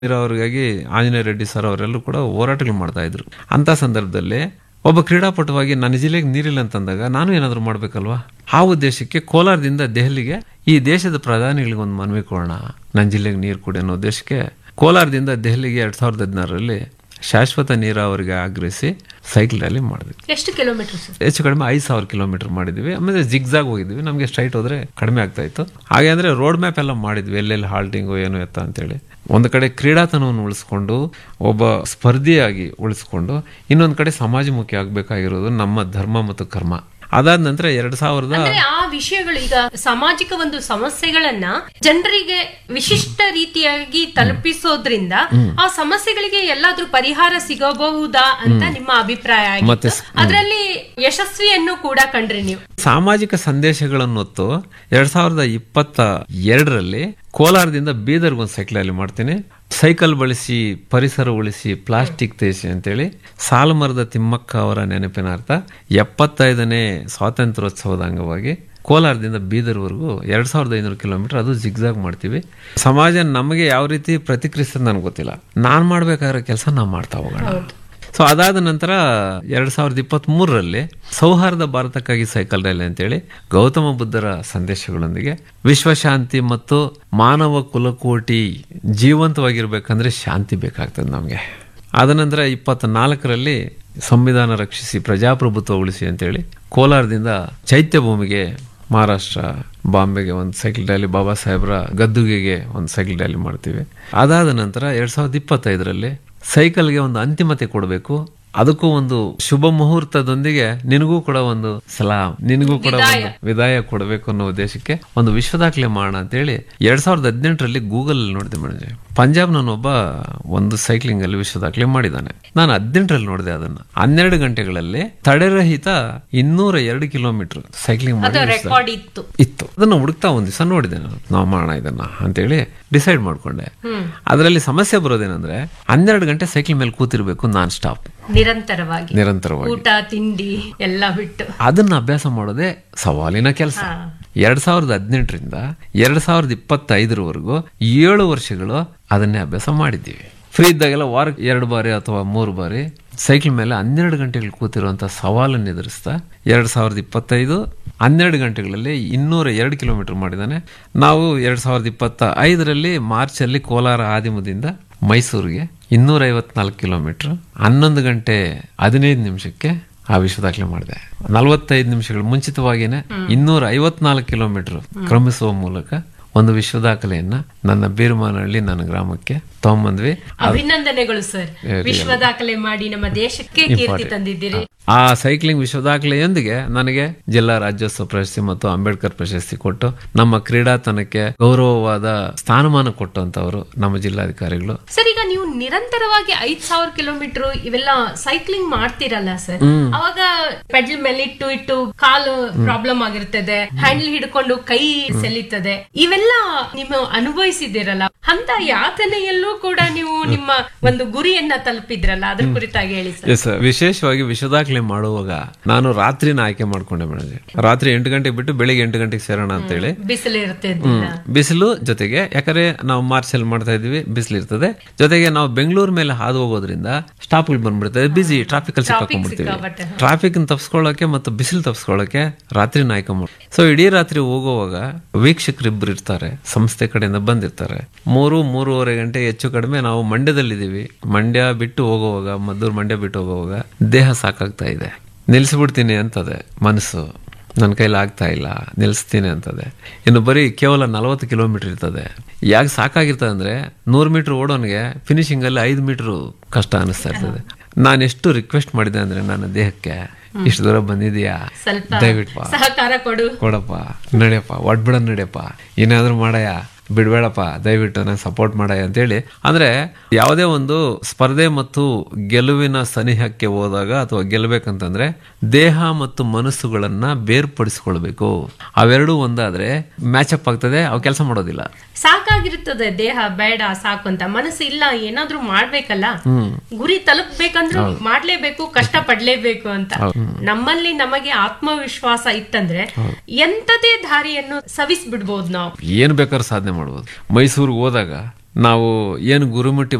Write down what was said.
ನೀರಾವರಿಗಾಗಿ Anjaneya Reddy sir ಅವರೆಲ್ಲರೂ ಕೂಡ ಹೋರಾಟಗಳು ಮಾಡ್ತಾ ಇದ್ರು ಅಂತ ಸಂದರ್ಭದಲ್ಲಿ ಒಬ್ಬ ಕ್ರೀಡಾಪಟುವಾಗಿ ನನ್ನ ಜಿಲ್ಲೆಗೆ ನೀರಿಲ್ಲ ಅಂತಂದಾಗ ನಾನು ಏನಾದರೂ ಮಾಡಬೇಕಲ್ವಾ ಆ ಉದ್ದೇಶಕ್ಕೆ ಕೋಲಾರದಿಂದ ದೆಹಲಿಗೆ ಈ ದೇಶದ ಪ್ರಧಾನಿಗಳಿಗೆ ಒಂದು ಮನವಿ ಕೊಡೋಣ ನನ್ನ ಜಿಲ್ಲೆಗೆ ನೀರು ಕೊಡಿ ಅನ್ನೋ ಉದ್ದೇಶಕ್ಕೆ ಕೋಲಾರದಿಂದ ದೆಹಲಿಗೆ ಎರಡ್ ಸಾವಿರದ ಹದಿನಾರರಲ್ಲಿ ಶಾಶ್ವತ ನೀರಾವರಿಗೆ ಆಗ್ರಹಿಸಿ ಸೈಕಲ್ ರ್ಯಾಲಿ ಮಾಡಿದ್ವಿ ಎಷ್ಟು ಕಿಲೋಮೀಟರ್ ಸರ್ ಹೆಚ್ಚು ಕಡಿಮೆ ಐದು ಸಾವಿರ ಕಿಲೋಮೀಟರ್ ಮಾಡಿದ್ವಿ ಆಮೇಲೆ ಜಿಗ್ಜಾಗ್ ಹೋಗಿದ್ವಿ ನಮಗೆ ಸ್ಟ್ರೈಟ್ ಹೋದ್ರೆ ಕಡಿಮೆ ಆಗ್ತಾ ಇತ್ತು ಹಾಗೆ ಅಂದ್ರೆ ರೋಡ್ ಮ್ಯಾಪ್ ಎಲ್ಲ ಮಾಡಿದ್ವಿ ಎಲ್ಲೆಲ್ಲಿ ಹಾಲ್ಟಿಂಗು ಏನು ಎತ್ತ ಅಂತೇಳಿ ಒಂದು ಕಡೆ ಕ್ರೀಡಾತನವನ್ನು ಉಳಿಸ್ಕೊಂಡು ಒಬ್ಬ ಸ್ಪರ್ಧಿಯಾಗಿ ಉಳಿಸ್ಕೊಂಡು ಇನ್ನೊಂದು ಕಡೆ ಸಮಾಜಮುಖಿ ಆಗಬೇಕಾಗಿರೋದು ನಮ್ಮ ಧರ್ಮ ಮತ್ತು ಕರ್ಮ ಅದಾದ ನಂತರ ಎರಡ್ ಸಾವಿರದ ಅಂದ್ರೆ ಆ ವಿಷಯಗಳು ಈಗ ಸಾಮಾಜಿಕ ಒಂದು ಸಮಸ್ಯೆಗಳನ್ನ ಜನರಿಗೆ ವಿಶಿಷ್ಟ ರೀತಿಯಾಗಿ ತಲುಪಿಸೋದ್ರಿಂದ ಆ ಸಮಸ್ಯೆಗಳಿಗೆ ಎಲ್ಲಾದ್ರೂ ಪರಿಹಾರ ಸಿಗಬಹುದಾ ಅಂತ ನಿಮ್ಮ ಅಭಿಪ್ರಾಯ ಮತ್ತೆ ಆಗಿತ್ತು ಅದರಲ್ಲಿ ಯಶಸ್ವಿಯನ್ನು ಕೂಡ ಕಂಡ್ರಿ ನೀವು ಸಾಮಾಜಿಕ ಸಂದೇಶಗಳನ್ನು ಹೊತ್ತು ಎರಡ್ ಸಾವಿರದ ಇಪ್ಪತ್ತ ಎರಡರಲ್ಲಿ ಕೋಲಾರದಿಂದ ಬೀದರ್ಗೊಂದು ಸೈಕಲ್ ರ್ಯಾಲಿ ಮಾಡ್ತೀನಿ ಸೈಕಲ್ ಬಳಸಿ ಪರಿಸರ ಉಳಿಸಿ ಪ್ಲಾಸ್ಟಿಕ್ ತೇಸಿ ಅಂತೇಳಿ ಸಾಲುಮರದ ತಿಮ್ಮಕ್ಕ ಅವರ ನೆನಪಿನಾರ್ಥ ಎಪ್ಪತ್ತೈದನೇ ಸ್ವಾತಂತ್ರ್ಯೋತ್ಸವದ ಅಂಗವಾಗಿ ಕೋಲಾರದಿಂದ ಬೀದರ್ವರೆಗೂ ಎರಡ್ ಸಾವಿರದ ಐನೂರು ಕಿಲೋಮೀಟರ್ ಅದು ಜಿಗ್ಜಾಗ್ ಮಾಡ್ತೀವಿ ಸಮಾಜ ನಮಗೆ ಯಾವ ರೀತಿ ಪ್ರತಿಕ್ರಿಯಿಸ್ತದೆ ನನಗೆ ಗೊತ್ತಿಲ್ಲ ನಾನು ಮಾಡ್ಬೇಕಾಗಿರೋ ಕೆಲಸ ನಾವು ಮಾಡ್ತಾ ಹೋಗೋಣ ಸೊ ಅದಾದ ನಂತರ ಎರಡ್ ಸಾವಿರದ ಇಪ್ಪತ್ತ್ ಮೂರರಲ್ಲಿ ಸೌಹಾರ್ದ ಭಾರತಕ್ಕಾಗಿ ಸೈಕಲ್ ರ್ಯಾಲಿ ಅಂತೇಳಿ ಗೌತಮ ಬುದ್ಧರ ಸಂದೇಶಗಳೊಂದಿಗೆ ವಿಶ್ವಶಾಂತಿ ಮತ್ತು ಮಾನವ ಕುಲಕೋಟಿ ಜೀವಂತವಾಗಿರ್ಬೇಕಂದ್ರೆ ಶಾಂತಿ ಬೇಕಾಗ್ತದೆ ನಮಗೆ ಆದ ನಂತರ ಇಪ್ಪತ್ನಾಲ್ಕರಲ್ಲಿ ಸಂವಿಧಾನ ರಕ್ಷಿಸಿ ಪ್ರಜಾಪ್ರಭುತ್ವ ಉಳಿಸಿ ಅಂತೇಳಿ ಕೋಲಾರದಿಂದ ಚೈತ್ಯ ಭೂಮಿಗೆ ಮಹಾರಾಷ್ಟ್ರ ಬಾಂಬೆಗೆ ಒಂದು ಸೈಕಲ್ ರ್ಯಾಲಿ ಬಾಬಾ ಸಾಹೇಬ್ರ ಗದ್ದುಗೆಗೆ ಒಂದು ಸೈಕಲ್ ರ್ಯಾಲಿ ಮಾಡ್ತೀವಿ ಅದಾದ ನಂತರ ಎರಡ್ ಸಾವಿರದ ಇಪ್ಪತ್ತೈದರಲ್ಲಿ ಸೈಕಲ್ಗೆ ಒಂದು ಅಂತಿಮತೆ ಕೊಡಬೇಕು ಅದಕ್ಕೂ ಒಂದು ಶುಭ ಮುಹೂರ್ತದೊಂದಿಗೆ ನಿನಗೂ ಕೂಡ ಒಂದು ಸಲಾಂ ನಿನಗೂ ಕೂಡ ಒಂದು ವಿದಾಯ ಕೊಡಬೇಕು ಅನ್ನೋ ಉದ್ದೇಶಕ್ಕೆ ಒಂದು ವಿಶ್ವ ದಾಖಲೆ ಮಾಡೋಣ ಅಂತೇಳಿ ಎರಡ್ ಸಾವಿರದ ಹದಿನೆಂಟರಲ್ಲಿ ಗೂಗಲ್ ನೋಡಿದೆ ಮೇಡಮ್ ಪಂಜಾಬ್ ಒಬ್ಬ ಒಂದು ಸೈಕ್ಲಿಂಗ್ ಅಲ್ಲಿ ವಿಶ್ವ ದಾಖಲೆ ಮಾಡಿದ್ದಾನೆ ನಾನು ಹದಿನೆಂಟರಲ್ಲಿ ನೋಡಿದೆ ಅದನ್ನ ಹನ್ನೆರಡು ಗಂಟೆಗಳಲ್ಲಿ ತಡೆರಹಿತ ಇನ್ನೂರ ಎರಡು ಕಿಲೋಮೀಟರ್ ಸೈಕ್ಲಿಂಗ್ ಮಾಡಿ ಅದು ರೆಕಾರ್ಡ್ ಇತ್ತು ಇತ್ತು ಅದನ್ನ ಹುಡುಕ್ತಾ ಒಂದ್ ದಿವಸ ನೋಡಿದೆ ನಾನು ನಾವು ಮಾಡೋಣ ಇದನ್ನ ಅಂತೇಳಿ ಡಿಸೈಡ್ ಮಾಡ್ಕೊಂಡೆ ಅದರಲ್ಲಿ ಸಮಸ್ಯೆ ಬರೋದೇನಂದ್ರೆ ಹನ್ನೆರಡು ಗಂಟೆ ಸೈಕಲ್ ಮೇಲೆ ಕೂತಿರ್ಬೇಕು ನಾನ್ ಸ್ಟಾಪ್ ನಿರಂತರವಾಗಿ ನಿರಂತರವಾಗಿ ಊಟ ತಿಂಡಿ ಎಲ್ಲ ಬಿಟ್ಟು ಅದನ್ನ ಅಭ್ಯಾಸ ಮಾಡೋದೇ ಸವಾಲಿನ ಕೆಲಸ ಎರಡ್ ಸಾವಿರದ ಹದಿನೆಂಟರಿಂದ ಎರಡ್ ಸಾವಿರದ ಇಪ್ಪತ್ತೈದರವರೆಗೂ ಏಳು ವರ್ಷಗಳು ಅದನ್ನೇ ಅಭ್ಯಾಸ ಮಾಡಿದ್ದೀವಿ ಫ್ರೀ ಇದ್ದಾಗೆಲ್ಲ ವಾರಕ್ಕೆ ಎರಡು ಬಾರಿ ಅಥವಾ ಮೂರು ಬಾರಿ ಸೈಕಲ್ ಮೇಲೆ ಹನ್ನೆರಡು ಗಂಟೆಗಳು ಕೂತಿರುವಂತ ಸವಾಲನ್ನು ಎದುರಿಸ್ತಾ ಎರಡ್ ಸಾವಿರದ ಇಪ್ಪತ್ತೈದು ಹನ್ನೆರಡು ಗಂಟೆಗಳಲ್ಲಿ ಇನ್ನೂರ ಎರಡು ಕಿಲೋಮೀಟರ್ ಮಾಡಿದ್ದಾನೆ ನಾವು ಎರಡ್ ಸಾವಿರದ ಇಪ್ಪತ್ತ ಐದರಲ್ಲಿ ಮಾರ್ಚಲ್ಲಿ ಕೋಲಾರ ಆದಿಮದಿಂದ ಮೈಸೂರಿಗೆ ಇನ್ನೂರ ಐವತ್ನಾಲ್ಕು ಕಿಲೋಮೀಟರ್ ಹನ್ನೊಂದು ಗಂಟೆ ಹದಿನೈದು ನಿಮಿಷಕ್ಕೆ ಆ ವಿಶ್ವ ದಾಖಲೆ ಮಾಡಿದೆ ನಲವತ್ತೈದು ನಿಮಿಷಗಳು ಮುಂಚಿತವಾಗಿನೇ ಇನ್ನೂರ ಐವತ್ನಾಲ್ಕು ಕಿಲೋಮೀಟರ್ ಕ್ರಮಿಸುವ ಮೂಲಕ ಒಂದು ವಿಶ್ವ ದಾಖಲೆಯನ್ನ ನನ್ನ ಬೀರ್ಮಾನಹಳ್ಳಿ ನನ್ನ ಗ್ರಾಮಕ್ಕೆ ತಗೊಂಬಂದ್ವಿ ಅಭಿನಂದನೆಗಳು ಸರ್ ವಿಶ್ವ ದಾಖಲೆ ಮಾಡಿ ನಮ್ಮ ದೇಶಕ್ಕೆ ಕೀರ್ತಿ ತಂದಿದ್ದೀರಿ ಆ ಸೈಕ್ಲಿಂಗ್ ವಿಶ್ವ ದಾಖಲೆಯೊಂದಿಗೆ ನನಗೆ ಜಿಲ್ಲಾ ರಾಜ್ಯೋತ್ಸವ ಪ್ರಶಸ್ತಿ ಮತ್ತು ಅಂಬೇಡ್ಕರ್ ಪ್ರಶಸ್ತಿ ಕೊಟ್ಟು ನಮ್ಮ ಕ್ರೀಡಾತನಕ್ಕೆ ಗೌರವವಾದ ಸ್ಥಾನಮಾನ ಕೊಟ್ಟಂತವರು ನಮ್ಮ ಜಿಲ್ಲಾಧಿಕಾರಿಗಳು ಸರ್ ಈಗ ನೀವು ನಿರಂತರವಾಗಿ ಐದ್ ಸಾವಿರ ಕಿಲೋಮೀಟರ್ ಇವೆಲ್ಲ ಸೈಕ್ಲಿಂಗ್ ಮಾಡ್ತೀರಲ್ಲ ಸರ್ ಅವಾಗ ಪೆಡಲ್ ಮೇಲೆ ಇಟ್ಟು ಇಟ್ಟು ಕಾಲು ಪ್ರಾಬ್ಲಮ್ ಆಗಿರ್ತದೆ ಹ್ಯಾಂಡಲ್ ಹಿಡ್ಕೊಂಡು ಕೈ ಸೆಲೀತದೆ ಇವೆಲ್ಲ ನೀವು ಅನುಭವಿಸಿದಿರಲ್ಲ ಅಂತ ಯಾತನೆಯಲ್ಲೂ ಕೂಡ ನೀವು ನಿಮ್ಮ ಒಂದು ಗುರಿಯನ್ನ ತಲುಪಿದ್ರಲ್ಲ ಅದ್ರ ಕುರಿತಾಗಿ ಹೇಳಿ ಸರ್ ಎಸ್ ವಿಶೇಷವಾಗಿ ವಿಶ್ವ ದಾಖಲೆ ಮಾಡುವಾಗ ನಾನು ರಾತ್ರಿನ ಆಯ್ಕೆ ಮಾಡ್ಕೊಂಡೆ ಮೇಡಮ್ ರಾತ್ರಿ ಎಂಟು ಗಂಟೆಗೆ ಬಿಟ್ಟು ಬೆಳಿಗ್ಗೆ ಎಂಟು ಗಂಟೆಗೆ ಸೇರೋಣ ಅಂತೇಳಿ ಬಿಸಿಲು ಇರ್ತದೆ ಬಿಸಿಲು ಜೊತೆಗೆ ಯಾಕಂದ್ರೆ ನಾವು ಮಾರ್ಚ್ ಅಲ್ಲಿ ಮಾಡ್ತಾ ಇದೀವಿ ಬಿಸಿಲು ಇರ್ತದೆ ಜೊತೆಗೆ ನಾವು ಬೆಂಗಳೂರು ಮೇಲೆ ಹಾದು ಹೋಗೋದ್ರಿಂದ ಸ್ಟಾಪ್ಗಳು ಬಂದ್ಬಿಡ್ತದೆ ಬಿಸಿ ಟ್ರಾಫಿಕ್ ಅಲ್ಲಿ ಸಿಕ್ಕಾಕೊಂಡ್ಬಿಡ್ತೀವಿ ಸಿಕ್ಕಾಪಟ್ಟೆ. ಟ್ರಾಫಿಕ್ ತಪ್ಪಿಸ್ಕೊಳ್ಳೋಕೆ ಮತ್ತು ಬಿಸಿಲು ತಪ್ಪಿಸ್ಕೊಳ್ಳೋಕೆ ರಾತ್ರಿ ನಾಯ್ಕ ಮಾಡಿ ಸೊ ಇಡೀ ರಾತ್ರಿ ಹೋಗುವಾಗ ವೀಕ್ಷಕರಿಬ್ರು ಇರ್ತಾರೆ ಸಂಸ್ಥೆ ಕಡೆಯಿಂದ ಬಂದಿರ್ತಾರೆ ಮೂರು ಮೂರುವರೆ ಗಂಟೆ ಹೆಚ್ಚು ಕಡಿಮೆ ನಾವು ಮಂಡ್ಯದಲ್ಲಿದ್ದೀವಿ ಮಂಡ್ಯ ಬಿಟ್ಟು ಹೋಗುವಾಗ ಮದ್ದೂರು ಮಂಡ್ಯ ಬಿಟ್ಟು ಹೋಗುವಾಗ ದೇಹ ಸಾಕಾಗ್ತಾ ಇದೆ ನಿಲ್ಲಿಸ್ಬಿಡ್ತೀನಿ ಅಂತದೆ ಮನಸ್ಸು ನನ್ನ ಕೈಲಿ ಆಗ್ತಾ ಇಲ್ಲ ನಿಲ್ಲಿಸ್ತೀನಿ ಅಂತದೆ ಇನ್ನು ಬರೀ ಕೇವಲ ನಲವತ್ತು ಕಿಲೋಮೀಟರ್ ಇರ್ತದೆ ಯಾಕೆ ಸಾಕಾಗಿರ್ತದೆ ಅಂದ್ರೆ ನೂರು ಮೀಟರ್ ಓಡೋನ್ಗೆ ಫಿನಿಶಿಂಗ್ ಅಲ್ಲಿ ಐದು ಮೀಟರ್ ಕಷ್ಟ ಅನಿಸ್ತಾ ಇರ್ತದೆ ನಾನು ಎಷ್ಟು ರಿಕ್ವೆಸ್ಟ್ ಮಾಡಿದೆ ಅಂದ್ರೆ ನನ್ನ ದೇಹಕ್ಕೆ ಇಷ್ಟು ದೂರ ಬಂದಿದ್ಯಾ ಸ್ವಲ್ಪ ದಯವಿಟ್ಟು ಬಾ. ಸಹಕಾರ ಕೊಡು ಕೊಡಪ್ಪ ನಡೆಯಪ್ಪ ಒಡ್ಬಿಡ ನಡೆಯಪ್ಪ ಏನಾದ್ರೂ ಮಾಡಯ್ಯ ಬಿಡ್ಬೇಡಪ್ಪ ದಯವಿಟ್ಟು ನಾನು ಸಪೋರ್ಟ್ ಮಾಡಯ್ಯ ಅಂತೇಳಿ ಅಂದ್ರೆ ಯಾವುದೇ ಒಂದು ಸ್ಪರ್ಧೆ ಮತ್ತು ಗೆಲುವಿನ ಸನಿಹಕ್ಕೆ ಹೋದಾಗ ಅಥವಾ ಗೆಲ್ಲಬೇಕಂತಂದ್ರೆ ದೇಹ ಮತ್ತು ಮನಸ್ಸುಗಳನ್ನ ಬೇರ್ಪಡಿಸ್ಕೊಳ್ಬೇಕು ಅವೆರಡೂ ಒಂದಾದ್ರೆ ಮ್ಯಾಚ್ ಅಪ್ ಆಗ್ತದೆ ಅವು ಕೆಲಸ ಮಾಡೋದಿಲ್ಲ ಸಾಕಾಗಿರ್ತದೆ ದೇಹ ಬೇಡ ಸಾಕು ಅಂತ ಮನಸ್ಸು ಇಲ್ಲ ಏನಾದ್ರೂ ಮಾಡ್ಬೇಕಲ್ಲ ಗುರಿ ತಲುಪಬೇಕಂದ್ರೂ ಮಾಡ್ಲೇಬೇಕು ಕಷ್ಟ ಪಡ್ಲೇಬೇಕು ಅಂತ ನಮ್ಮಲ್ಲಿ ನಮಗೆ ಆತ್ಮವಿಶ್ವಾಸ ಇತ್ತಂದ್ರೆ ಎಂತದೇ ದಾರಿಯನ್ನು ಸವಿಸ್ಬಿಡ್ಬೋದು ನಾವು ಏನ್ ಬೇಕಾದ್ರೂ ಸಾಧನೆ ಮಾಡ್ಬೋದು ಮೈಸೂರಿಗೆ ಹೋದಾಗ ನಾವು ಏನು ಗುರುಮುಟ್ಟಿ